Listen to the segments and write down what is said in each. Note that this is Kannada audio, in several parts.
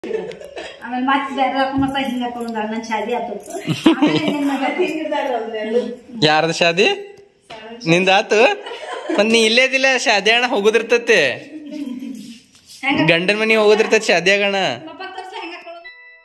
ಆಮೇಲೆ ಮತ್ತೆ ಬೇರೆ ಹಾಕೊಂಬರ್ತಾ ಹಿಂಗ ಹಾಕೊಂಡ್ ಅಣ್ಣ ಶಾದಿ ಆತತ್ತು ಆಮೇಲೆ ಏನ್ ಮಾಡೋದು? ಯಾರ್ದ ಶಾದಿ ನಿಂದಾತು ಮತ್ ನೀ ಇಲ್ಲೇದಿಲ್ಲ ಶಾದಿ ಅಣ್ಣ ಹೋಗುದಿರ್ತತಿ ಹೆಂಗ ಗಂಡನ ಮನಿ ಹೋಗುದಿರ್ತತಿ ಶಾದಿ ಆಗಣ ಪಪ್ಪ ತೋರ್ಸ ಹೆಂಗ ಹಾಕೊಳ್ಳೋದು?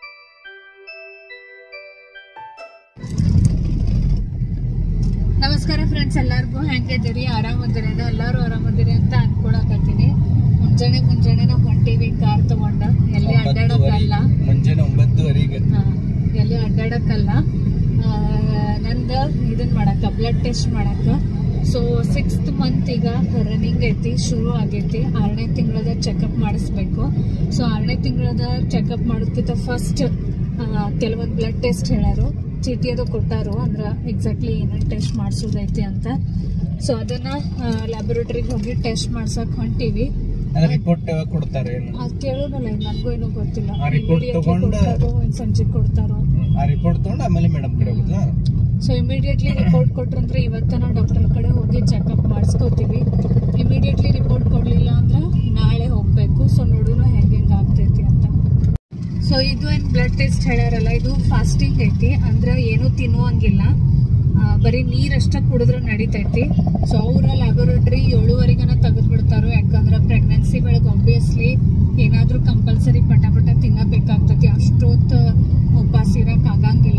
ನಮಸ್ಕಾರ ಫ್ರೆಂಡ್ಸ್ ಎಲ್ಲರಿಗೂ ಹೆಂಗಿದ್ದೀರಿ ಆರಾಮದಿರಿ ಎಲ್ಲರೂ ಆರಾಮದಿರಿ ಅಂತ ಅನ್ಕೊಳಕತ್ತೀನಿ ಮುಂಜಾನೆ ಮುಂಜಾನೆ ನಾವು ಹೊಂಟೀವಿ ಕಾರ್ ತಗೊಂಡ ಎಲ್ಲಿ ಅಡ್ಡಾಡಕ್ಕಲ್ಲ ಮುಂಜಾನೆ ಒಂಬತ್ತುವರೆಗೆ ಹಾ, ಎಲ್ಲಿ ಅಡ್ಡಾಡಕ್ಕಲ್ಲ ಆ, ನಂದ ಇದನ್ ಮಾಡಕ್ಕ ಬ್ಲಡ್ ಟೆಸ್ಟ್ ಮಾಡಕ್ಕ ಸೊ ಸಿಕ್ಸ್ತ್ ಮಂತ್ ಈಗ ರನ್ನಿಂಗ್ ಐತಿ ಶುರು ಆಗೈತಿ ಆರನೇ ತಿಂಗಳದ ಚೆಕಪ್ ಮಾಡಿಸ್ಬೇಕು ಸೊ ಆರನೇ ತಿಂಗಳದ ಚೆಕಪ್ ಮಾಡೋದಕ್ಕಿಂತ ಫಸ್ಟ್ ಕೆಲವೊಂದು ಬ್ಲಡ್ ಟೆಸ್ಟ್ ಹೇಳಾರು ಚೀಟಿ ಅದು ಕೊಟ್ಟಾರು ಅಂದ್ರ ಎಕ್ಸಾಕ್ಟ್ಲಿ ಏನೇನು ಟೆಸ್ಟ್ ಮಾಡಿಸೋದೈತಿ ಅಂತ ಸೊ ಅದನ್ನ ಲ್ಯಾಬೊರೇಟರಿಗೆ ಹೋಗಿ ಟೆಸ್ಟ್ ಮಾಡ್ಸಕ್ ಹೊಂಟೀವಿ ರಿಪೋರ್ಟ್ ಕೊಡ್ತಾರೆ ಅದ್ ಕೇಳೋನಲ್ಲ ನನಗೂ ಏನೂ ಗೊತ್ತಿಲ್ಲ ಆ report Immediately ತಗೊಂಡು- ಕೊಡ್ತಾರೋ ಏನ್ ಸಂಜೆ ಕೊಡ್ತಾರೋ ಆ ರಿಪೋರ್ಟ್ ತಗೊಂಡು ಆಮೇಲೆ ಮೇಡಮ್ ಕಡೆ ಹೋಗುದಾ ಸೊ ಇಮಿಡಿಯೇಟ್ಲಿ ರಿಪೋರ್ಟ್ ಕೊಟ್ರಂದ್ರೆ ಇವತ್ತ ನಾವು ಡಾಕ್ಟರ್ ಕಡೆ ಹೋಗಿ ಚೆಕಪ್ ಮಾಡಿಸ್ಕೋತೀವಿ ಇಮಿಡಿಯೇಟ್ಲಿ ರಿಪೋರ್ಟ್ ಕೊಡ್ಲಿಲ್ಲ ಅಂದ್ರೆ ನಾಳೆ ಹೋಗ್ಬೇಕು ಸೊ ನೋಡೋಣ ಹೆಂಗೆ ಹೆಂಗೆ ಆಗ್ತೈತಿ ಅಂತ ಸೊ ಇದು ಏನು ಬ್ಲಡ್ ಟೆಸ್ಟ್ ಹೇಳ್ಯಾರಲ್ಲ ಇದು ಫಾಸ್ಟಿಂಗ್ ಐತಿ ಅಂದ್ರೆ ಏನೂ ತಿನ್ನುವಂಗಿಲ್ಲ ಆ, ಬರೀ ನೀರಷ್ಟ ಕುಡಿದ್ರೆ ನಡಿತೈತಿ ಸೊ ಅವರ ಲ್ಯಾಬೊರೇಟರಿ ಏಳುವರೆಗನ ತೆಗೆದು ಬಿಡ್ತಾರೋ ಯಾಕಂದ್ರೆ ಪ್ರೆಗ್ನೆನ್ಸಿ ಬೆಳಗ್ಗೆ ಆಬ್ವಿಯಸ್ಲಿ ಏನಾದ್ರೂ ಕಂಪಲ್ಸರಿ ಪಟ ಪಟ ತಿನ್ನಬೇಕಾಗ್ತೈತಿ ಅಷ್ಟೊತ್ತು ಉಪವಾಸ ಇರಕ್ ಆಗಂಗಿಲ್ಲ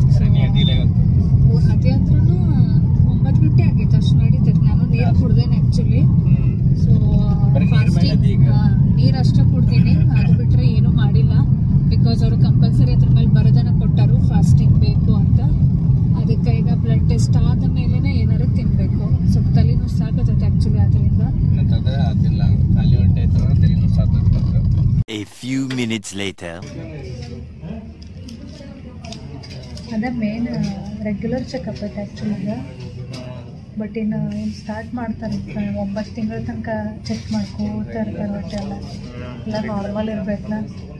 ಓ, ಅದೇ ಅಂದ್ರೂ ಒಂಬತ್ತು ಗಂಟೆ ಆಗೈತೆ ಅಷ್ಟು ನಡೀತೈತಿ ನಾನು ನೀರು ಕುಡ್ದೇನೆ ಆಕ್ಚುಲಿ ಸೊ ಬರೀ ನೀರ್ ಮೇಲೆ ಅದಿ ಈಗ? ನೀರು ಅಷ್ಟೇ ಕುಡ್ದೀನಿ ಅದು ಬಿಟ್ರೆ ಏನೂ ಮಾಡಿಲ್ಲ ಬಿಕಾಸ್ ಅವರು ಕಂಪಲ್ಸರಿ ಅದ್ರ ಮೇಲೆ ಬರೋದನ್ನ ಕೊಟ್ಟರು ಫಾಸ್ಟಿಂಗ್ ಬೇಕು ಅಂತ ಅದಕ್ಕೆ ಈಗ ಬ್ಲಡ್ ಟೆಸ್ಟ್ ಆದ ಮೇಲೆನೆ ಏನಾರು ತಿನ್ಬೇಕು ಸ್ವಲ್ಪ ತಲೆನೂ ಸಾಕತೈತೆ ಆಕ್ಚುಲಿ ಅದರಿಂದ ಆತಿಲ್ಲ ಖಾಲಿ ಹೊಟ್ಟೆ ಐತಂದ್ರೆ ತಲೆನೂ ಸಾಕಾಗ್ತದೆ A few minutes later. ಅದೇ ಮೇನ್ ರೆಗ್ಯುಲರ್ ಚೆಕಪ್ ಐತೆ ಆ್ಯಕ್ಚುಲಿ ಬಟ್ ಇನ್ನು ಏನು ಸ್ಟಾರ್ಟ್ ಮಾಡ್ತಾರೆ ಒಂಬತ್ತು ತಿಂಗಳ ತನಕ ಚೆಕ್ ಮಾಡ್ಕೋತಾ ಇರ್ತಾರೆ ಒಟ್ಟು ಎಲ್ಲ ಎಲ್ಲ ನಾರ್ಮಲ್ ಇರಬೇಕಲ್ಲ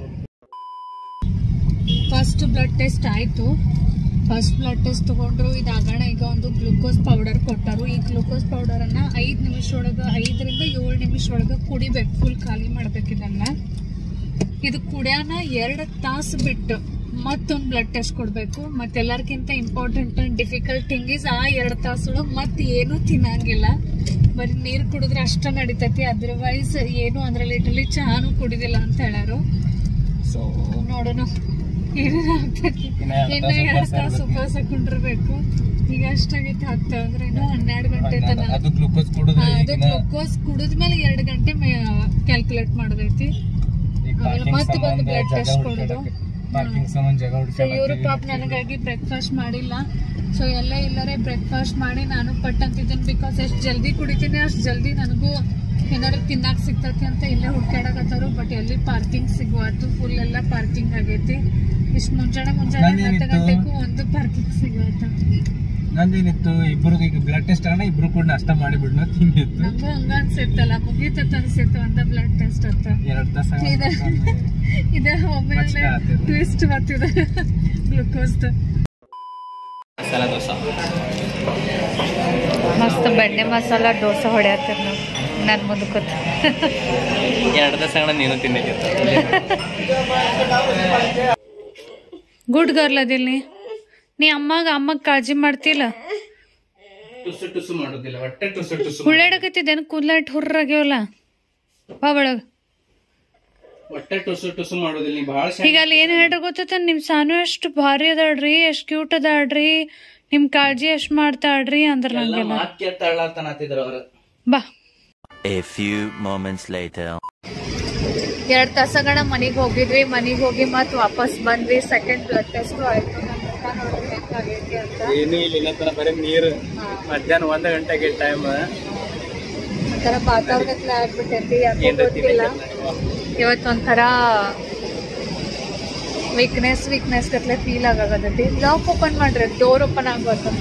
ಫಸ್ಟ್ ಬ್ಲಡ್ ಟೆಸ್ಟ್ ಆಯಿತು ಫಸ್ಟ್ ಬ್ಲಡ್ ಟೆಸ್ಟ್ ತೊಗೊಂಡ್ರು ಇದಾಗೋಣ ಈಗ ಒಂದು ಗ್ಲೂಕೋಸ್ ಪೌಡರ್ ಕೊಟ್ಟರು ಈ ಗ್ಲೂಕೋಸ್ ಪೌಡರನ್ನು ಐದು ನಿಮಿಷ ಒಳಗೆ ಐದರಿಂದ ಏಳು ನಿಮಿಷ ಒಳಗೆ ಕುಡಿಬೇಕು ಫುಲ್ ಖಾಲಿ ಮಾಡ್ಬೇಕು ಇದನ್ನ ಇದು ಕುಡಿಯೋಣ ಎರಡು ತಾಸು ಬಿಟ್ಟು ಮತ್ತೊಂದು ಬ್ಲಡ್ ಟೆಸ್ಟ್ ಕೊಡಬೇಕು ಮತ್ತೆಲ್ಲರಿಗಿಂತ ಇಂಪಾರ್ಟೆಂಟ್ ಡಿಫಿಕಲ್ಟ್ ಥಿಂಗ್ ಇಸ್ ಆ ಎರಡು ತಾಸೊಳಗೆ ಮತ್ತೆ ಏನೂ ತಿನ್ನಂಗಿಲ್ಲ ಬರೀ ನೀರು ಕುಡಿದ್ರೆ ಅಷ್ಟ ನಡಿತೈತಿ ಅದರ್ವೈಸ್ ಏನು ಅದ್ರಲ್ಲಿ ಇಟಲಿ ಚಹಾನು ಕುಡಿದಿಲ್ಲ ಅಂತ ಹೇಳಾರು ಸೊ ನೋಡೋಣ ಏನೇನು ಆಗ್ತೈತಿ ಇನ್ನ ಎರಡ್ ಇನ್ನು ತಾಸು ಎರಡು ಉಪವಾಸ ತಾಸು ಉಪವಾಸ ಕುಂಡಿರ್ಬೇಕು ಈಗ ಅಷ್ಟಾಗೈತೆ ಆಗ್ತೇವೆ ಅಂದ್ರೆ ಇನ್ನು ಹನ್ನೆರಡು ಗಂಟೆ ತನಕ ಅದು ಗ್ಲೂಕೋಸ್ ಹಾ, ಕುಡಿದ್ರೆ ಅದು ಗ್ಲೂಕೋಸ್ ಕುಡಿದ್ಮೇಲೆ ಎರಡು ಗಂಟೆ ಕ್ಯಾಲ್ಕುಲೇಟ್ ಮಾಡೋದೈತಿ ಆಮೇಲೆ ಮತ್ತೆ ಬಂದು ಬ್ಲಡ್ ಟೆಸ್ಟ್ ಕೊಡೋದು ಪಾರ್ಕಿಂಗ್ ಸಂಬಂಧ ಜಾಗ ಸೊ ಇವರು ಹುಡುಕಾಡಕ್ಕೆ ಪಾಪ ನನಗಾಗಿ ಬ್ರೇಕ್ಫಾಸ್ಟ್ ಮಾಡಿಲ್ಲ ಸೊ ಎಲ್ಲ ಇಲ್ಲರೆ ಬ್ರೇಕ್ಫಾಸ್ಟ್ ಮಾಡಿ ನಾನು ಪಟ್ ಅಂತಿದ್ದೀನಿ ಬಿಕಾಸ್ ಎಷ್ಟು ಜಲ್ದಿ ಕುಡಿತೀನಿ ಅಷ್ಟು ಜಲ್ದಿ ನನಗೂ ಏನಾರು ತಿನ್ನಕ್ಕೆ ಸಿಗ್ತೈತಿ ಅಂತ ಇಲ್ಲೇ ಹುಡ್ಕಾಡಕತ್ತಾರು ಬಟ್ ಎಲ್ಲಿ ಪಾರ್ಕಿಂಗ್ ಸಿಗುವತ್ತು ಫುಲ್ ಎಲ್ಲ ಪಾರ್ಕಿಂಗ್ ಆಗೈತಿ ಇಷ್ಟು ಮುಂಜಾನೆ ಮುಂಜಾನೆ ಹತ್ತು ನಂದೇನಿತ್ತು? ಗಂಟೆಗೂ ಒಂದು ಪಾರ್ಕಿಂಗ್ ಸಿಗುವತ್ತ ನಂದೇನಿತ್ತು ಇಬ್ರು ಈಗ ಬ್ಲಡ್ ಟೆಸ್ಟ್ ಆಗೋಣ ಇಬ್ರು ಕೂಡ ನಾಷ್ಟ ಮಾಡಿ ಬಿಡ್ನ ತಿಂದಿತ್ತು ನಂಗೂ ಹಂಗ ಅನ್ಸಿತ್ತಲ್ಲ ಮುಗೀತತ್ ಅನ್ಸಿತ್ತು ಅಂತ ಬ್ಲಡ್ ಟೆಸ್ಟ್ ಅಂತ ಎರಡ್ ತಾಸ ಇದೆ ಇದೆ ಒಮ್ಮೆಲೆ ಮಸ್ತ್ ಆಗ್ತದೆ. ಟ್ವಿಸ್ಟ್ ಬರ್ತಿದೆ ಗ್ಲುಕೋಸ್ ಮಸಾಲ ದೋಸೆ ಮಸ್ತ್ ಬೆಣ್ಣೆ ಮಸಾಲ ದೋಸೆ ಹೊಡ್ಯಾತಿರ್ ನಾವು ನನ್ನ ಮುಂದಕ್ಕೆ ಎರಡು ತಾಸ ಆಗೋಣ ನೀನು ತಿನ್ನಕ್ಕಿತ್ತು ಗುಡ್ ಗರ್ಲ್ ಅದಿಲ್ಲಿ ನೀ ಅಮ್ಮಗ ಅಮ್ಮಗ್ ಕಾಳಜಿ ಮಾಡ್ತಿಲ್ಲ ಟುಸು ಟುಸು ಮಾಡೋದಿಲ್ಲ ಹೊಟ್ಟೆ ಟುಸು ಟುಸು ಹುಳ್ಳಾಡಕತ್ತಿದ್ದೇನು ಕೂದ್ಲಾಟ್ ಹುರ್ರಾಗ್ಯವಲ್ಲ ಬಾ ಒಳಗ ಹೊಟ್ಟೆ ಟುಸು ಟುಸು ಮಾಡೋದಿಲ್ಲ ನೀ ಭಾಳ ಈಗ ಅಲ್ಲಿ ಏನ್ ಹೇಳ್ರಿ ಗೊತ್ತ ನಿಮ್ ಸಾನು ಎಷ್ಟು ಭಾರಿ ಅದಾಳ್ರಿ ಎಷ್ಟ್ ಕ್ಯೂಟ್ ಅದಾಳ್ರಿ ನಿಮ್ ಕಾಳಜಿ ಎಷ್ಟ್ ಮಾಡ್ತಾಳ್ರಿ ಅಂದ್ರ ಎಲ್ಲ ನಂಗೆಲ್ಲ ಮಾತ್ ಕೇಳ್ತಾಳ ತನತಿದ್ರ ಅವ್ರ ಬಾ A few moments later. ಎರಡ್ ತಾಸಗಳ ಮನಿಗ್ ಹೋಗಿದ್ವಿ ಮನಿಗ್ ಹೋಗಿ ಮತ್ ವಾಪಸ್ ಬಂದ್ವಿ ಸೆಕೆಂಡ್ ಬ್ಲಡ್ ಟೆಸ್ಟ್ ಆಯ್ತು ನನ್ ಮುಖ ನೋಡ್ರಿ ಹೆಂಗಾಗೈತಿ ಅಂತ ಏನು ಇಲ್ಲ ಇಲ್ಲ ತನ ಬರೀ ನೀರು ಹಾ. ಮಧ್ಯಾಹ್ನ ಒಂದ್ ಗಂಟೆಗೆ ಟೈಮ್ ಒಂಥರ ವಾತಾವರಣಕ್ಕೆ ಆಗ್ಬಿಟ್ಟೈತಿ ಯಾಕೋ ಏನ್ರ ಗೊತ್ತಿಲ್ಲ ತಿನ್ನಕ್ಕೆ ಇವತ್ತೊಂಥರ ವೀಕ್ನೆಸ್ ವೀಕ್ನೆಸ್ ಗತ್ಲೆ ಫೀಲ್ ಆಗಾಗತೈತಿ ಲಾಕ್ ಓಪನ್ ಮಾಡ್ರಿ ಡೋರ್ ಓಪನ್ ಆಗ್ಬಾರ್ದು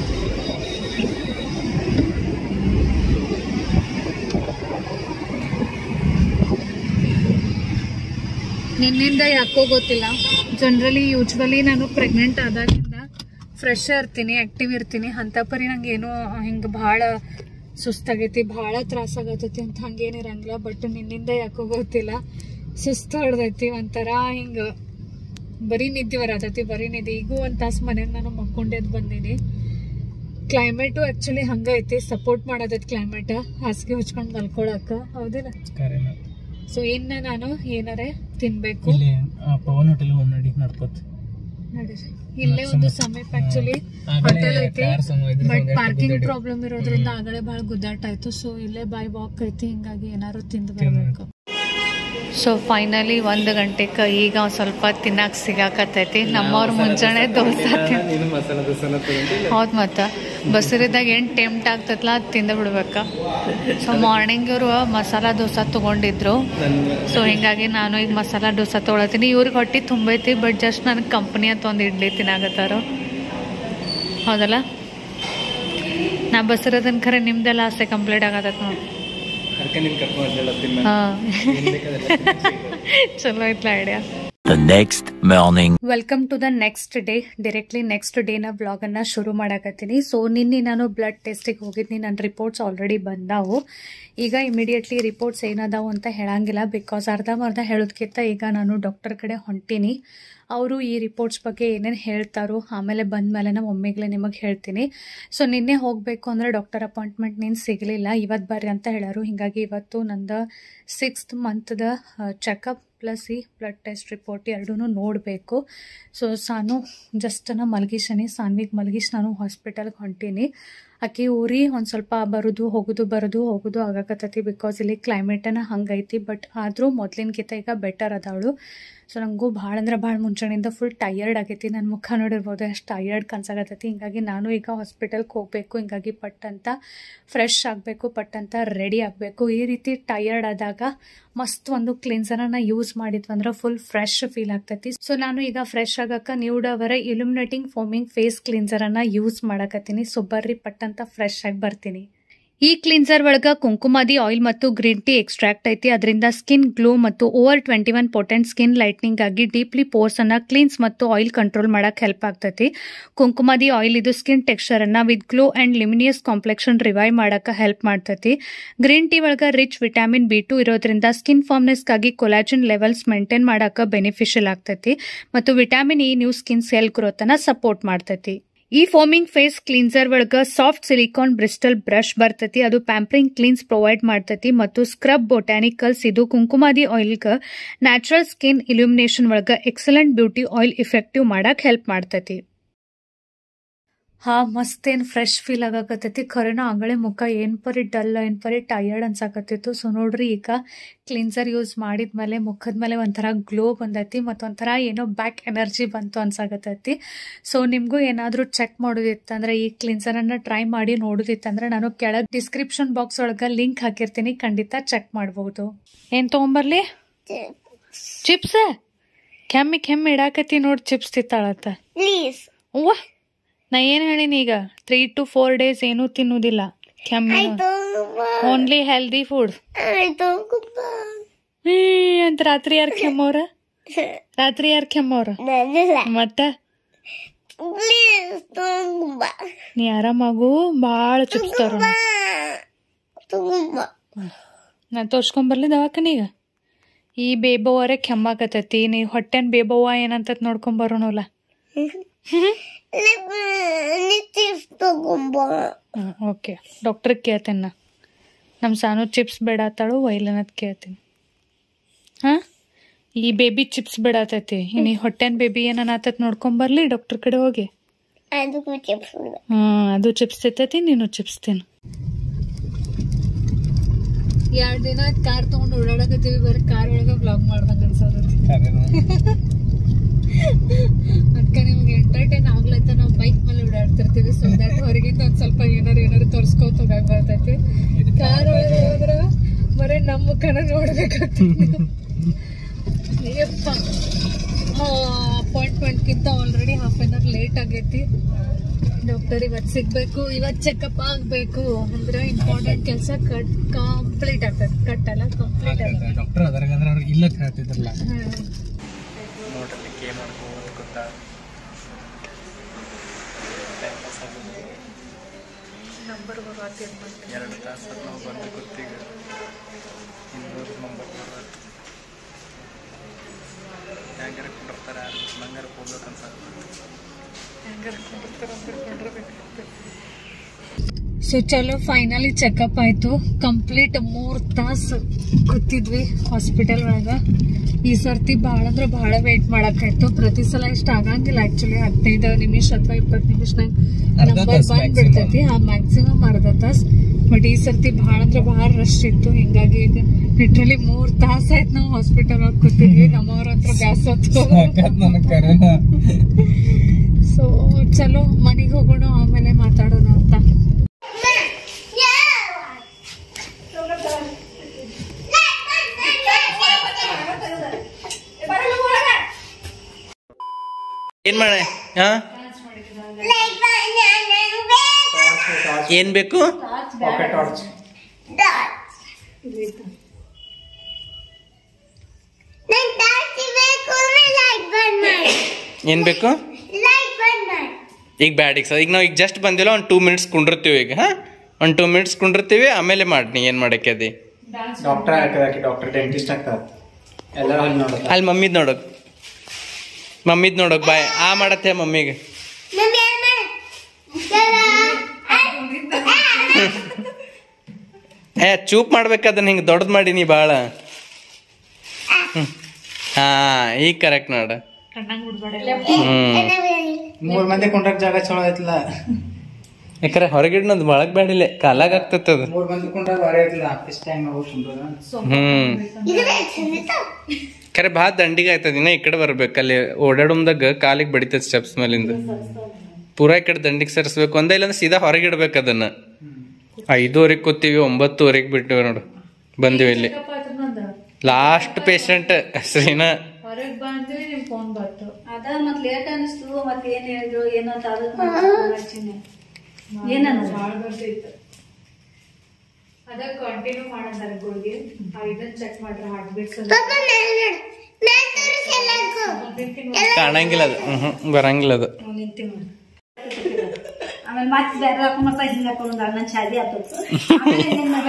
ನಿನ್ನಿಂದ ಯಾಕೋ ಗೊತ್ತಿಲ್ಲ ಜನರಲಿ ಯೂಶ್ವಲಿ ನಾನು ಪ್ರೆಗ್ನೆಂಟ್ ಆದಾಗಿಂದ ಫ್ರೆಶ್ ಇರ್ತೀನಿ ಆಕ್ಟಿವ್ ಇರ್ತೀನಿ ಅಂತ ಪರಿ ನಂಗೆ ಏನೋ ಹಿಂಗೆ ಭಾಳ ಸುಸ್ತಾಗೈತಿ ಭಾಳ ತ್ರಾಸಾಗತೈತಿ ಅಂತ ಹಂಗೇನಿರಂಗಿಲ್ಲ ಬಟ್ ನಿನ್ನಿಂದ ಯಾಕೋ ಗೊತ್ತಿಲ್ಲ ಸುಸ್ತು ಹೊಡ್ದೈತಿ ಒಂಥರ ಹಿಂಗ ಬರೀ ನಿದ್ದೆ ಬರತೈತಿ ಬರೀ ನಿದ್ದೆ ಈಗೂ ಒಂದ್ ತಾಸು ಮನ್ಯಾಗ ನಾನು ಮಕ್ಕೊಂಡೆದ್ ಬಂದೀನಿ ಕ್ಲೈಮೇಟು ಆಕ್ಚುಲಿ ಹಂಗ ಐತಿ ಸಪೋರ್ಟ್ ಮಾಡತೈತಿ ಕ್ಲೈಮೇಟ್ ಹಾಸಿಗೆ ಹೊಚ್ಕೊಂಡ್ ಮಲ್ಕೊಳಕ ಹೌದಿಲ್ಲ ಕರೆನ ಸೊ ಇನ್ನ ನಾನು ಏನಾರೆ ತಿನ್ಬೇಕು ಇಲ್ಲಿ ಆ ಪವನ್ ಹೋಟೆಲ್ ಹೋಗಿ ನೋಡಿ ನಡ್ಕೋತ ನಡೀರಿ. ಇಲ್ಲೇ ಒಂದು ಸಮೀಪ ಆಕ್ಚುಲಿ ಹೋಟೆಲ್ ಐತಿ ಬಟ್ ಪಾರ್ಕಿಂಗ್ ಪ್ರಾಬ್ಲಮ್ ಇರೋದ್ರಿಂದ ಆಗಲೇ ಬಹಳ ಗುದ್ದಾಟ ಆಯ್ತು ಸೊ ಇಲ್ಲೇ ಬೈ ವಾಕ್ ಐತಿ ಹಿಂಗಾಗಿ ಏನಾದ್ರು ತಿಂದು ಬರ್ಬೇಕು ಸೊ ಫೈನಲಿ ಒಂದು ಗಂಟೆಗೆ ಈಗ ಒಂದ್ ಸ್ವಲ್ಪ ತಿನ್ನಕ್ ಸಿಗಾಕತ್ತೈತಿ ನಮ್ಮವ್ರ ಮುಂಜಾನೆ ದೋಸೆ ತಿನ್ ನೀನು ಮಸಾಲ ದೋಸೆನ ತಗೊಂಡಿಲ್ಲ ಹೌದ್ ಮತ್ತ ಬಸರಿದಾಗ ಏನ್ ಟೆಂಪ್ಟ್ ಆಗ್ತೈತಲ್ಲ ಅದ್ ತಿಂದ ಬಿಡ್ಬೇಕ ಸೊ ಮಾರ್ನಿಂಗ್ ಇವರು ಮಸಾಲ ದೋಸೆ ತಗೊಂಡಿದ್ರು ನನ್ನ ಸೊ ಹಿಂಗಾಗಿ ನಾನು ಈಗ ಮಸಾಲ ದೋಸೆ ತೊಗೊಳತೀನಿ ಇವ್ರಿಗೆ ಹೊಟ್ಟಿ ತುಂಬೈತಿ ಬಟ್ ಜಸ್ಟ್ ನನಗೆ ಕಂಪ್ನಿ ಅಂತ ಒಂದು ಇಡ್ಲಿ ತಿನ್ನಾಗತ್ತಾರ ಹೌದಲ್ಲ ನಾ ಬಸರದನ್ ಖರೆ ನಿಮ್ದೆಲ್ಲ ಆಸೆ ಕಂಪ್ಲೀಟ್ ಆಗತ್ತೈತೆ ನೋಡಿ ಅದಕ್ಕೆ ನಿನ್ ಕರ್ಕೊಂಡು ತಿನ್ನ ಹಾ ಏನ್ ಬೇಕಾದೆಲ್ಲ ತಿನ್ನು. ಚಲೋ ಐತ್ಲ idea The next morning. Welcome to the next day directly next ಡೇನ ಬ್ಲಾಗನ್ನು ಶುರು ಮಾಡಕತ್ತೀನಿ ಸೊ ನಿನ್ನೆ ನಾನು ಬ್ಲಡ್ ಟೆಸ್ಟಿಗೆ ಹೋಗಿದ್ನಿ ನನ್ನ ರಿಪೋರ್ಟ್ಸ್ ಆಲ್ರೆಡಿ ಬಂದಾವು ಈಗ ಇಮಿಡಿಯೇಟ್ಲಿ ರಿಪೋರ್ಟ್ಸ್ ಏನದಾವು ಅಂತ ಹೇಳಂಗಿಲ್ಲ ಬಿಕಾಸ್ ಅರ್ಧಂಬರ್ಧ ಹೇಳೋದಕ್ಕಿಂತ ಈಗ ನಾನು ಡಾಕ್ಟರ್ ಕಡೆ ಹೊಂಟೀನಿ ಅವರು ಈ ರಿಪೋರ್ಟ್ಸ್ ಬಗ್ಗೆ ಏನೇನು ಹೇಳ್ತಾರೋ ಆಮೇಲೆ ಬಂದಮೇಲೆ ನಾವು ಒಮ್ಮೆಗ್ಲೇ ನಿಮಗೆ ಹೇಳ್ತೀನಿ ಸೊ ನಿನ್ನೆ ಹೋಗಬೇಕು ಅಂದರೆ ಡಾಕ್ಟರ್ ಅಪಾಯಿಂಟ್ಮೆಂಟ್ ನೀನು ಸಿಗಲಿಲ್ಲ ಇವತ್ತು ಬರ್ರಿ ಅಂತ ಹೇಳ್ಯಾರು ಹೀಗಾಗಿ ಇವತ್ತು ನಂದು ಸಿಕ್ಸ್ತ್ ಮಂತ್ದ ಚೆಕಪ್ ಪ್ಲಸ್ ಈ ಬ್ಲಡ್ ಟೆಸ್ಟ್ ರಿಪೋರ್ಟ್ ಎರಡೂ ನೋಡಬೇಕು ಸೊ ಸಾನು ಜಸ್ಟ್ ನಾ ಮಲಗಿಸೀನಿ ಸಾನ್ವಿಗೆ ಮಲಗಿಸಿ ನಾನು ಹಾಸ್ಪಿಟಲ್ಗೆ ಹೊಂಟೀನಿ ಆಕೆ ಊರಿ ಒಂದು ಸ್ವಲ್ಪ ಬರೋದು ಹೋಗೋದು ಬರೋದು ಹೋಗೋದು ಆಗಾಕತ್ತೈತಿ ಬಿಕಾಸ್ ಇಲ್ಲಿ ಕ್ಲೈಮೇಟನ ಹಂಗೈತಿ ಬಟ್ ಆದರೂ ಮೊದ್ಲಿನ್ಕಿಂತ ಈಗ ಬೆಟರ್ ಅದಾವಳು ಸೊ ನನಗೂ ಭಾಳ ಅಂದ್ರೆ ಭಾಳ ಮುಂಚೆನಿಂದ ಫುಲ್ ಟಯರ್ಡ್ ಆಗೈತಿ ನನ್ನ ಮುಖ ನೋಡಿರ್ಬೋದು ಅಷ್ಟು ಟಯರ್ಡ್ ಕನ್ಸಾಗತ್ತೈತಿ ಹಿಂಗಾಗಿ ನಾನು ಈಗ ಹಾಸ್ಪಿಟಲ್ಗೆ ಹೋಗಬೇಕು ಹಿಂಗಾಗಿ ಪಟ್ ಅಂತ ಫ್ರೆಶ್ ಆಗಬೇಕು ಪಟ್ ಅಂತ ರೆಡಿ ಆಗಬೇಕು ಈ ರೀತಿ ಟಯರ್ಡ್ ಆದಾಗ ಮಸ್ತ್ ಒಂದು ಕ್ಲಿನ್ಸರನ್ನ ಯೂಸ್ ಮಾಡಿದ್ವಿ ಅಂದ್ರೆ ಫುಲ್ ಫ್ರೆಶ್ ಫೀಲ್ ಆಗ್ತೈತಿ ಸೊ ನಾನು ಈಗ ಫ್ರೆಶ್ ಆಗಕ್ಕೆ ನ್ಯೂಡ್ ಅವರ ಇಲ್ಯುಮಿನೇಟಿಂಗ್ ಫೋಮಿಂಗ್ ಫೇಸ್ ಕ್ಲಿನ್ಸರನ್ನ ಯೂಸ್ ಮಾಡಕತ್ತೀನಿ ಸೊ ಬರ್ರಿ ಪಟ್ ಅಂತ ಫ್ರೆಶ್ ಆಗಿ ಬರ್ತೀನಿ ಈ ಕ್ಲಿನ್ಸರ್ ಒಳಗ ಕುಂಕುಮಾದಿ ಆಯಿಲ್ ಮತ್ತು ಗ್ರೀನ್ ಟೀ ಎಕ್ಸ್ಟ್ರಾಕ್ಟ್ ಐತಿ ಅದರಿಂದ ಸ್ಕಿನ್ ಗ್ಲೋ ಮತ್ತು over twenty one potent skin lightening ಆಗಿ ಡೀಪ್ಲಿ ಪೋರ್ಸ್ ಅನ್ನ ಕ್ಲೀನ್ಸ್ ಮತ್ತು ಆಯಿಲ್ ಕಂಟ್ರೋಲ್ ಮಾಡಕ್ ಹೆಲ್ಪ್ ಆಗ್ತೈತಿ ಕುಂಕುಮಾದಿ ಆಯಿಲ್ ಇದು ಸ್ಕಿನ್ ಟೆಕ್ಸ್ಚರ್ ಅನ್ನ with glow and luminous complexion revive ಮಾಡಕ ಹೆಲ್ಪ್ ಮಾಡ್ತೈತಿ ಗ್ರೀನ್ ಟೀ ಒಳಗ ರಿಚ್ ವಿಟಾಮಿನ್ ಬಿ ಟು ಇರೋದ್ರಿಂದ ಸ್ಕಿನ್ ಫಾರ್ಮ್ನೆಸ್ಗಾಗಿ ಕೊಲಾಜಿನ್ ಲೆವೆಲ್ಸ್ ಮೇಂಟೈನ್ ಮಾಡಕ ಬೆನಿಫಿಷಿಯಲ್ ಆಗ್ತೈತಿ ಮತ್ತು vitamin E new skin cell growth ಅನ್ನ ಸಪೋರ್ಟ್ ಮಾಡ್ತೈತಿ ಈ ಫೋಮಿಂಗ್ ಫೇಸ್ ಕ್ಲೀನ್ಸರ್ ಒಳಗ ಸಾಫ್ಟ್ ಸಿಲಿಕಾನ್ ಬ್ರಿಸ್ಟಲ್ ಬ್ರಷ್ ಬರ್ತೈತಿ ಅದು ಪ್ಯಾಂಪರಿಂಗ್ ಕ್ಲೀನ್ಸ್ ಪ್ರೊವೈಡ್ ಮಾಡ್ತೈತಿ ಮತ್ತು ಸ್ಕ್ರಬ್ ಬೊಟ್ಯಾನಿಕಲ್ಸ್ ಇದು ಕುಂಕುಮಾದಿ ಆಯಿಲ್ಗ ನ್ಯಾಚುರಲ್ ಸ್ಕಿನ್ ಇಲ್ಯುಮಿನೇಷನ್ ಒಳಗ ಎಕ್ಸಲೆಂಟ್ ಬ್ಯೂಟಿ ಆಯಿಲ್ ಇಫೆಕ್ಟಿವ್ ಮಾಡಕ್ ಹೆಲ್ಪ್ ಮಾಡ್ತೈತಿ ಹಾ ಮಸ್ತ್ ಏನ್ ಫ್ರೆಶ್ ಫೀಲ್ ಆಗಾಕತ್ತೈತಿ ಖರೇನ ಆಗಳೇ ಮುಖ ಏನ್ ಪರಿ ಡಲ್ ಏನ್ ಪರಿ ಟಯರ್ಡ್ ಅನ್ಸಾಕತ್ತಿತ್ತು ಸೊ ನೋಡ್ರಿ ಈಗ ಕ್ಲಿನ್ಸರ್ ಯೂಸ್ ಮಾಡಿದ್ಮೇಲೆ ಮುಖದ ಮೇಲೆ ಒಂಥರ ಗ್ಲೋ ಬಂದೈತಿ ಮತ್ತು ಒಂಥರ ಏನೋ ಬ್ಯಾಕ್ ಎನರ್ಜಿ ಬಂತು ಅನ್ಸಾಕತ್ತೈತಿ ಸೊ ನಿಮಗೂ ಏನಾದರೂ ಚೆಕ್ ಮಾಡೋದಿತ್ತಂದ್ರೆ ಈ ಕ್ಲಿನ್ಸರನ್ನು ಟ್ರೈ ಮಾಡಿ ನೋಡೋದಿತ್ತಂದ್ರೆ ನಾನು ಕೆಳಗೆ ಡಿಸ್ಕ್ರಿಪ್ಷನ್ ಬಾಕ್ಸ್ ಒಳಗೆ ಲಿಂಕ್ ಹಾಕಿರ್ತೀನಿ ಖಂಡಿತ ಚೆಕ್ ಮಾಡ್ಬೋದು ಏನು ತೊಗೊಂಬರ್ಲಿ ಚಿಪ್ಸ್ ಕೆಮ್ಮಿ ಕೆಮ್ಮಿ ಇಡಾಕತ್ತಿ ನೋಡಿ ಚಿಪ್ಸ್ ತಿತ್ತಾಳತ್ತ ಪ್ಲೀಸ್ ಅವ್ವ ನಾ ಏನು ಹೇಳಿನಿ ಈಗ ತ್ರೀ ಟು ಫೋರ್ ಡೇಸ್ ಏನೂ ತಿನ್ನುವುದಿಲ್ಲ ಕೆಮ್ಮಿ ಓನ್ಲಿ ಹೆಲ್ದಿ ಫುಡ್ ಅಂತ ರಾತ್ರಿ ಯಾರು ಕೆಮ್ಮವ್ರ ರಾತ್ರಿ ಯಾರು ಕೆಮ್ಮವ್ರ ಮತ್ತ ನೀ ಆರಾಮಾಗು ಭಾಳ ಚಿಪ್ಸ್ ತರೋ ನಾ ತೋರ್ಸ್ಕೊಂಬರ್ಲಿ ದವಾಖಾನೀಗ ಈ ಬೇಬವ್ವರೇ ಕೆಮ್ಮಾಕತ್ತೈತಿ ನೀ ಹೊಟ್ಟೆನ್ ಬೇಬವ್ವ ಏನಂತ ನೋಡ್ಕೊಂಬರೋನಲ್ಲ ಓಕೆ ಡಾಕ್ಟ್ರಿಗೆ ಕೇಳ್ತೇನೆ ನಾ ನಮ್ಮ ಸಾನು ಚಿಪ್ಸ್ ಬೇಡತ್ತಾಳು ಒಯ್ಲನದ್ ಕೇಳ್ತೀನಿ ಹಾಂ ಈ ಬೇಬಿ ಚಿಪ್ಸ್ ಬಿಡತೈತಿ ನೀ ಹೊಟ್ಟೆನ್ ಬೇಬಿ ಏನನ್ನಾತತ್ ನೋಡ್ಕೊಂಬರ್ಲಿ ಡಾಕ್ಟರ್ ಕಡೆ ಹೋಗಿ ಹ್ಮ್ ಅದು ಚಿಪ್ಸ್ ತಿಂತೈತಿ ನೀನು ಚಿಪ್ಸ್ ತಿನ್ನು ಎರಡ್ ದಿನ ಕಾರ್ ತಗೊಂಡು ಓಡಾಡಕತ್ತೀವಿ ಬರೀ ಕಾರ್ ಒಳಗ ಬ್ಲಾಗ್ ಮಾಡ್ದಂಗ ಅನ್ಸೋದೈತಿ ಅದಕ್ಕೆ ನಿಮ್ಗೆ ಎಂಟರ್ಟೈನ್ ಆಗ್ಲತ್ತ ನಾವು ಬೈಕ್ ಮೇಲೆ ಓಡಾಡ್ತಿರ್ತೀವಿ ಸೊ ದಟ್ ಹೊರಗಿಂದ ಒಂದ್ ಸ್ವಲ್ಪ ಏನಾರು ಏನಾರು ತೋರ್ಸ್ಕೋತ ಹೋಗಾಕ್ ಬರ್ತೈತಿ ಕಾರ್ ಒಳಗೆ ಹೋದ್ರ ಬರೀ ನಮ್ಮ ಮುಖನ ನೋಡ್ಬೇಕಾಗ್ತೈತಿ ಅಯ್ಯಪ್ಪ ಅಪಾಯಿಂಟ್ಮೆಂಟ್ಗಿಂತ already half an hour late ಆಗೈತಿ ಡಾಕ್ಟರ್ ಇವತ್ತು ಸಿಗ್ಬೇಕು ಇವತ್ತು ಚೆಕಪ್ ಆಗಬೇಕು ಅಂದ್ರೆ ಇಂಪಾರ್ಟೆಂಟ್ ಕೆಲಸ ಕಟ್ ಕಂಪ್ಲೀಟ್ ಆಗ್ತದೆ ಕಟ್ ಅಲ್ಲ ಕಂಪ್ಲೀಟ್ ಅಲ್ಲ ಡಾಕ್ಟರ್ ಅದ್ರಾಗ ಅಂದ್ರೆ ಅವ್ರಿಗೆ ಇಲ್ಲ ಹೇಳ್ತಿದ್ರಲ್ಲ ಹ್ಮ್. ನೋಡ್ರಿ ಕೇ ಮಾಡ್ಕೋತ ಗೊತ್ತಾ ನಂಬರ್ ಬರಾತಿದ್ ಮತ್ತೆ ಎರಡು ತಾಸು ನಾವು ಬಂದು ಗೊತ್ತೀಗ ಇನ್ನೂರು ನಂಬರ್ ಹೆಂಗಾರ ಕುಂಡಿರ್ತಾರ ನಂಗಾರ ಹೋಗ್ಬೇಕಂತ ಸೊ ಚಲೋ ಫೈನಲಿ ಚೆಕಪ್ ಆಯ್ತು ಕಂಪ್ಲೀಟ್ ಮೂರ್ ತಾಸು ಕೂತಿದ್ವಿ ಹಾಸ್ಪಿಟಲ್ ಒಳಗ ಈ ಸರ್ತಿ ಬಹಳ ಅಂದ್ರೆ ಬಹಳ ವೇಟ್ ಮಾಡಕ್ಕಾಯ್ತು ಪ್ರತಿ ಸಲ ಇಷ್ಟ ಆಗಂಗಿಲ್ಲ ಆಕ್ಚುಲಿ ಹದಿನೈದು ನಿಮಿಷ ಅಥವಾ ಇಪ್ಪತ್ತು ನಿಮಿಷನಾಗ ಅರ್ಧ ನಂಬರ್ ತಾಸ್ ಬಂದ್ ಬಿಡ್ತೈತಿ ಆ ಮ್ಯಾಕ್ಸಿಮಮ್ ಅರ್ಧ ತಾಸ್ ಬಟ್ ಈ ಸರ್ತಿ ಬಹಳ ಅಂದ್ರೆ ಬಹಳ ರಶ್ ಇತ್ತು ಹಿಂಗಾಗಿ ಈಗ ಲಿಟ್ರಲಿ ಮೂರ್ ತಾಸ್ ಆಯ್ತು ನಾವು ಹಾಸ್ಪಿಟಲ್ ಒಳಗೆ ಕೂತಿದ್ವಿ ನಮ್ಮವ್ರ ಹತ್ರ ಗ್ಯಾಸ್ ಸೊ ಚಲೋ ಮನೆಗೆ ಹೋಗೋಣ ಆಮೇಲೆ ಮಾತಾಡೋಣ ಅಂತ ಏನ್ ಮಾಡ ಹಾ ಏನ್ ಬೇಕು ಏನ್ ಬೇಕು ಈಗ ಬ್ಯಾಡ ಈಗ ಸರ್ ಈಗ ನಾವು ಈಗ ಜಸ್ಟ್ ಬಂದಿಲ್ಲ ಒಂದು ಟೂ ಮಿನಿಟ್ಸ್ ಕುಂಡಿರ್ತೀವಿ ಈಗ ಹಾ ಒಂದು ಟೂ ಮಿನಿಟ್ಸ್ ಕುಂಡಿರ್ತೀವಿ ಆಮೇಲೆ ಮಾಡ್ನಿ ಏನ್ ಮಾಡಕ್ಕೆ ಅದಿ ಡಾಕ್ಟರ್ ಹಾಕದಕ್ಕೆ ಡಾಕ್ಟರ್ ಡೆಂಟಿಸ್ಟ್ ಆಗ್ತದ ಎಲ್ಲರೂ ಅಲ್ಲಿ ನೋಡುತ್ತ ಅಲ್ಲಿ ಮಮ್ಮಿದ್ ನೋಡಕ್ ಮಮ್ಮಿದ್ ನೋಡಕ್ ಬಾಯ್ ಆ ಮಾಡತ್ತೆ ಮಮ್ಮಿಗೆ ಏ ಚೂಪ್ ಮಾಡ್ಬೇಕು ಅದನ್ನ ಹಿಂಗೆ ದೊಡ್ಡದು ಮಾಡೀನಿ ಭಾಳ ಹ್ಮ್. ಹಾ ಈಗ ಕರೆಕ್ಟ್ ನೋಡ ಹ್ಮ್ ಮೂರ್ ಮಂದಿ ಕುಂಡ್ರಕ್ ಜಾಗ ಚಲೋ ಐತಿಲ್ಲ ಯಾಕಂದ್ರೆ ಹೊರಗಿಡ್ನದ್ ಬಳಕ್ ಬೇಡಿಲ್ಲ ಕಾಲಾಗ ಆಗ್ತೈತೆ ಅದು ಮೂರ್ ಮಂದಿ ಕುಂಡ್ರಕ್ ಬಾರಿ ಐತಿಲ್ಲ ಇಷ್ಟ ಟೈಮ್ ಹೋಗಿ ಕುಂಡ್ರದ ಹ್ಮ್ ಖರೆ ಭಾಳ ದಂಡಿಗೆ ಆಯ್ತದ ಇನ್ನ ಈ ಕಡೆ ಬರ್ಬೇಕು ಅಲ್ಲಿ ಓಡಾಡುಮ್ದಾಗ ಕಾಲಿಗೆ ಬಡಿತದ ಸ್ಟೆಪ್ಸ್ ಮೇಲಿಂದ ಪೂರಾ ಈ ಕಡೆ ದಂಡಿಗೆ ಸರಿಸ್ಬೇಕು ಒಂದೇ ಇಲ್ಲಾಂದ್ರೆ ಸೀದಾ ಹೊರಗೆ ಇಡ್ಬೇಕು ಅದನ್ನ ಐದೂವರೆಗೆ ಕೂತೀವಿ ಒಂಬತ್ತುವರೆಗೆ ಬಿಟ್ಟಿವಿ ನೋಡು ಬಂದಿವಿ ಇಲ್ಲಿ ಲಾಸ್ಟ್ ಪೇಷಂಟ್ ಶ್ರೀನಾ ಹೊರಗ್ ಬಂದ್ವಿ ನಿಮ್ ಫೋನ್ ಬಂತು ಅದ ಮತ್ ಲೇಟ್ ಅನಿಸ್ತು ಮತ್ ಏನ್ ಹೇಳಿದ್ರು ಏನೋ ಅಂತ ಅದಕ್ಕೆ ಹಚ್ಚಿನಿ ಏನಂದ್ರು ಭಾಳ ಬರ್ತಿತ್ತು ಅದ ಕಂಟಿನ್ಯೂ ಮಾಡಂದಾರ ಗುಳಿಗೆ ಇದನ್ನ ಚೆಕ್ ಮಾಡ್ರಿ ಹಾರ್ಟ್ ಬೀಟ್ಸ್ ಕಾಣಂಗಿಲ್ಲ ಅದು ಹ್ಮ್ ಬರಂಗಿಲ್ಲ ಅದು ನಿಂತಿ ಮಾಡಿ ಆಮೇಲೆ ಮತ್ತೆ ಬೇರೆ ಹಾಕೊಂಡ್ ಹಿಂಗ ಹಾಕೊಂಡು ಅಣ್ಣ ಚಾದಿ ಆತತ್ತು ಆಮೇಲೆ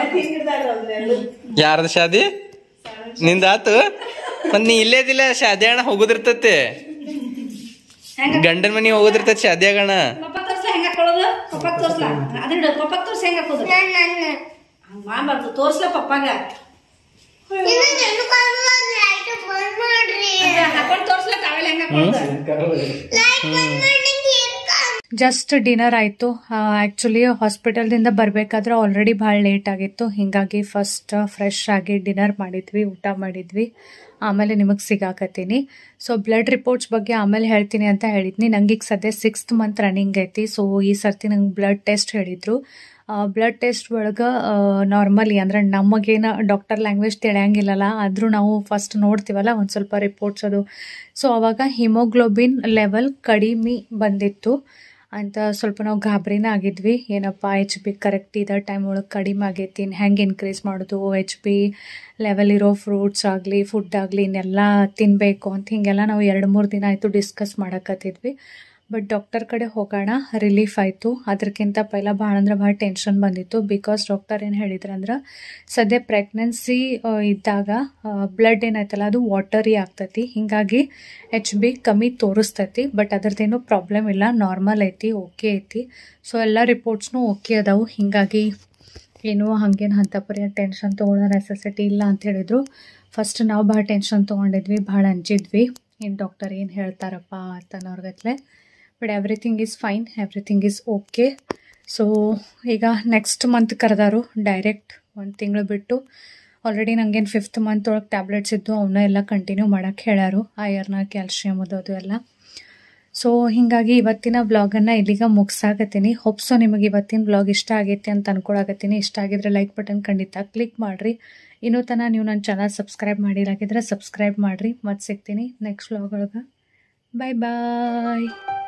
ನಿನ್ನ ಯಾರ್ದ ಶಾದಿ ನಿಂದ ಆತು ಮತ್ ನೀ ಇಲ್ಲೇದಿಲ್ಲ ಶಾದಿ ಅಣ್ಣ ಹೋಗುದಿರ್ತೈತಿ ಗಂಡನ ಮನಿ ಹೋಗುದಿರ್ತೈತಿ ಶಾದಿ ಆಗಣ ಪಪ್ಪ ತೋರ್ಸ್ಲ ಹೆಂಗ ಹಾಕೊಳ್ಳೋದು ಪಪ್ಪಾಗ ತೋರ್ಸ್ಲ ಅದ್ರ ಪಪ್ಪಾಗ ತೋರ್ಸ್ ಹೆಂಗ ಹಾಕೋದು ಹಂಗ್ ಮಾಡ್ಬಾರ್ದು ತೋರ್ಸ್ಲ ಪಪ್ಪಾಗ ಹಾಕೊಂಡ್ ತೋರ್ಸ್ಲ ತಾವೆಲ್ಲ ಹೆಂಗ ಹಾಕೊಳ್ಳೋದು ಜಸ್ಟ್ ಡಿನ್ನರ್ ಆಯಿತು ಆ್ಯಕ್ಚುಲಿ ಹಾಸ್ಪಿಟಲ್ದಿಂದ ಬರಬೇಕಾದ್ರೆ ಆಲ್ರೆಡಿ ಭಾಳ ಲೇಟ್ ಆಗಿತ್ತು ಹೀಗಾಗಿ ಫಸ್ಟ್ ಫ್ರೆಶ್ ಆಗಿ ಡಿನ್ನರ್ ಮಾಡಿದ್ವಿ ಊಟ ಮಾಡಿದ್ವಿ ಆಮೇಲೆ ನಿಮಗೆ ಸಿಗಾಕತ್ತೀನಿ ಸೊ ಬ್ಲಡ್ ರಿಪೋರ್ಟ್ಸ್ ಬಗ್ಗೆ ಆಮೇಲೆ ಹೇಳ್ತೀನಿ ಅಂತ ಹೇಳಿದ್ನಿ ನಂಗೆ ಈಗ ಸದ್ಯ ಸಿಕ್ಸ್ತ್ ಮಂತ್ ರನ್ನಿಂಗ್ ಐತಿ ಸೊ ಈ ಸರ್ತಿ ನಂಗೆ ಬ್ಲಡ್ ಟೆಸ್ಟ್ ಹೇಳಿದ್ರು ಬ್ಲಡ್ ಟೆಸ್ಟ್ ಒಳಗೆ ನಾರ್ಮಲಿ ಅಂದ್ರೆ ನಮಗೇನು ಡಾಕ್ಟರ್ ಲ್ಯಾಂಗ್ವೇಜ್ ತಿಳಿಯಂಗಿಲ್ಲಲ್ಲ ಆದರೂ ನಾವು ಫಸ್ಟ್ ನೋಡ್ತೀವಲ್ಲ ಒಂದು ಸ್ವಲ್ಪ ರಿಪೋರ್ಟ್ಸ್ ಅದು ಸೊ ಅವಾಗ ಹಿಮೋಗ್ಲೋಬಿನ್ ಲೆವೆಲ್ ಕಡಿಮೆ ಬಂದಿತ್ತು ಅಂತ ಸ್ವಲ್ಪ ನಾವು ಗಾಬರಿನ ಆಗಿದ್ವಿ ಏನಪ್ಪ ಎಚ್ ಬಿ ಕರೆಕ್ಟ್ ಇದ ಟೈಮ್ ಒಳಗೆ ಕಡಿಮೆ ಆಗೈತಿ ಹೆಂಗೆ ಇನ್ಕ್ರೀಸ್ ಮಾಡೋದು ಎಚ್ ಬಿ ಲೆವೆಲ್ ಇರೋ ಫ್ರೂಟ್ಸ್ ಆಗಲಿ ಫುಡ್ ಆಗಲಿ ಇನ್ನೆಲ್ಲ ತಿನ್ನಬೇಕು ಅಂತ ಹಿಂಗೆಲ್ಲ ನಾವು ಎರಡು ಮೂರು ದಿನ ಆಯಿತು ಡಿಸ್ಕಸ್ ಮಾಡಕತ್ತಿದ್ವಿ ಬಟ್ ಡಾಕ್ಟರ್ ಕಡೆ ಹೋಗೋಣ ರಿಲೀಫ್ ಆಯಿತು ಅದಕ್ಕಿಂತ ಪೈಲ ಭಾಳ ಅಂದ್ರೆ ಭಾಳ ಟೆನ್ಷನ್ ಬಂದಿತ್ತು ಬಿಕಾಸ್ ಡಾಕ್ಟರ್ ಏನು ಹೇಳಿದ್ರು ಅಂದ್ರೆ ಸದ್ಯ ಪ್ರೆಗ್ನೆನ್ಸಿ ಇದ್ದಾಗ ಬ್ಲಡ್ ಏನೈತಲ್ಲ ಅದು ವಾಟರಿ ಆಗ್ತೈತಿ ಹೀಗಾಗಿ ಎಚ್ ಬಿ ಕಮ್ಮಿ ತೋರಿಸ್ತೈತಿ ಬಟ್ ಅದ್ರದ್ದೇನು ಪ್ರಾಬ್ಲಮ್ ಇಲ್ಲ ನಾರ್ಮಲ್ ಐತಿ ಓಕೆ ಐತಿ ಸೊ ಎಲ್ಲ ರಿಪೋರ್ಟ್ಸ್ನು ಓಕೆ ಅದಾವು ಹೀಗಾಗಿ ಏನೂ ಹಾಗೇನು ಅಂಥ ಪರಿ ಟೆನ್ಷನ್ ತೊಗೊಳ್ಳೋ ನೆಸೆಸಿಟಿ ಇಲ್ಲ ಅಂತ ಹೇಳಿದ್ರು ಫಸ್ಟ್ ನಾವು ಭಾಳ ಟೆನ್ಷನ್ ತೊಗೊಂಡಿದ್ವಿ ಭಾಳ ಅಂಜಿದ್ವಿ ಏನು ಡಾಕ್ಟರ್ ಏನು ಹೇಳ್ತಾರಪ್ಪ ಅಂತ ಅನ್ನೋರ್ಗತ್ಲೆ but everything is fine everything is okay so ಈಗ ನೆಕ್ಸ್ಟ್ ಮಂತ್ ಕರೆದಾರು ಡೈರೆಕ್ಟ್ ಒಂದು ತಿಂಗಳು ಬಿಟ್ಟು ಆಲ್ರೆಡಿ ನಂಗೇನು ಫಿಫ್ತ್ ಮಂತ್ ಒಳಗೆ ಟ್ಯಾಬ್ಲೆಟ್ಸ್ ಇದ್ದು ಅವನ್ನ ಎಲ್ಲ ಕಂಟಿನ್ಯೂ ಮಾಡೋಕ್ಕೆ ಹೇಳ್ಯಾರು ಐರನ್ನ ಕ್ಯಾಲ್ಶಿಯಮ್ ಅದು ಅದು ಎಲ್ಲ ಸೊ ಹೀಗಾಗಿ ಇವತ್ತಿನ ವ್ಲಾಗನ್ನು ಇಲ್ಲಿಗ ಮುಗಿಸಾಕತ್ತೀನಿ ಹೋಪ್ಸೋ ನಿಮಗೆ ಇವತ್ತಿನ ವ್ಲಾಗ್ ಇಷ್ಟ ಆಗೈತೆ ಅಂತ ಅನ್ಕೊಳಕತ್ತೀನಿ ಇಷ್ಟ ಆಗಿದ್ರೆ ಲೈಕ್ ಬಟನ್ ಖಂಡಿತ ಕ್ಲಿಕ್ ಮಾಡಿರಿ ಇನ್ನೂ ತನಕ ನೀವು ನನ್ನ ಚಾನಲ್ ಸಬ್ಸ್ಕ್ರೈಬ್ ಮಾಡಿರಾಗಿದ್ರೆ ಸಬ್ಸ್ಕ್ರೈಬ್ ಮಾಡಿರಿ ಮತ್ತೆ ಸಿಗ್ತೀನಿ ನೆಕ್ಸ್ಟ್ ವ್ಲಾಗ್ ಒಳಗೆ ಬಾಯ್ ಬಾಯ್